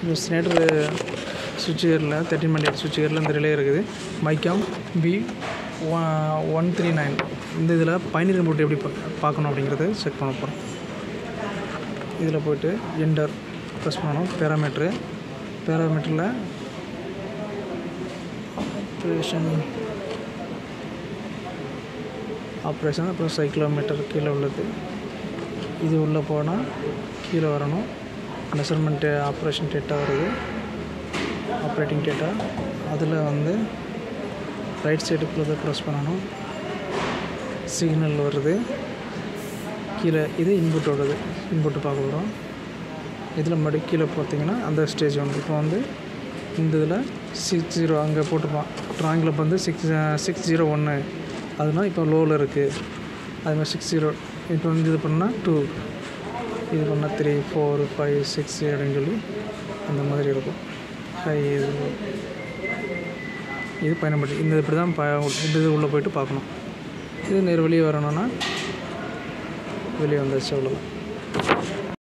இந்த ஸ்னைடர் சுவிட்ச் கியரில் தேர்ட்டின் மணி சுவிட்ச் கியரில் இந்த ரிலே இருக்குது Micom P one three nine இந்த இதில் பயணியர் இன்புட் எப்படி பா- பார்க்கணும் அப்படிங்கிறத செக் பண்ண போகிறோம் இதில் போயிட்டு என்டர் ப்ரெஸ் பண்ணணும் பேராமீட்ரு பேராமீட்டரில் ஆப்ரேஷன் ஆப்ரேஷன் அப்புறம் சைக்கிளோமீட்டர் கீழே உள்ளது இது உள்ளே போனால் கீழே வரணும் மெஷர்மெண்ட் ஆப்ரேஷன் டேட்டா வருது ஆப்ரேட்டிங் டேட்டா அதில் வந்து ரைட் சைடுக்குள்ளதை ப்ரெஸ் பண்ணணும் சிக்னல் வருது கீழே இது இன்புட்டோடது இன்புட்டு பார்க்க போகிறோம் இதில் மறுபடியும் கீழே பார்த்தீங்கன்னா அந்த ஸ்டேஜ் வந்து இப்போ வந்து இந்த இதில் சிக்ஸ் ஜீரோ அங்கே போட்டிருப்பான் ட்ராயிங்கில் வந்து சிக்ஸ் சிக்ஸ் ஜீரோ ஒன்று அதுனா இப்போ லோவில் இருக்குது அது மாதிரி சிக்ஸ் ஜீரோ இப்போ வந்து இது பண்ணால் டூ இது பண்ணால் த்ரீ ஃபோர் ஃபைவ் சிக்ஸ் அப்படின்னு சொல்லி அந்த மாதிரி இருக்கும் ஃபைவ் இது இது பயணப்பட்டு இந்த இப்படி தான் ப இந்த இது உள்ளே போயிட்டு பார்க்கணும் இது நேர் வெளியே வரணும்னா வெளியே வந்தாச்சு அவ்வளோதான்